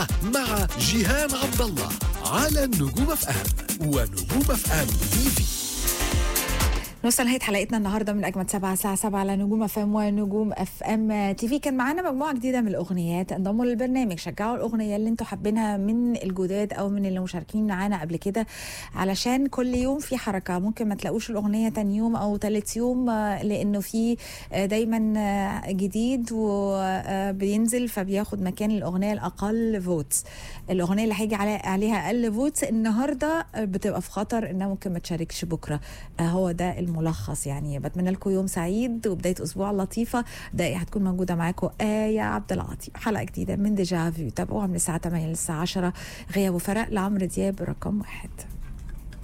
مع جيهان عبد الله على النجوم اف ام ونجوم اف ام تي في نوصل نهايه حلقتنا النهارده من اجمد سبعة الساعه 7 على نجوم اف ام ونجوم اف ام تي في كان معانا مجموعه جديده من الاغنيات انضموا للبرنامج شجعوا الاغنيه اللي انتوا حابينها من الجداد او من اللي مشاركين معانا قبل كده علشان كل يوم في حركه ممكن ما تلاقوش الاغنيه تاني يوم او تالت يوم آه، لانه في آه، دايما آه، جديد وبينزل فبياخد مكان الاغنيه الاقل فوتس الاغنيه اللي هيجي عليها عليها اقل فوتس النهارده بتبقى في خطر انها ممكن ما تشاركش بكره آه، هو ده الملخص يعني بتمنى لكم يوم سعيد وبدايه اسبوع لطيفه دقيقه هتكون موجوده معاكم ايه عبد العاطي حلقه جديده من ديجافيو تابعوها من الساعه 8 للساعه 10 غياب وفرق لعمرو دياب رقم واحد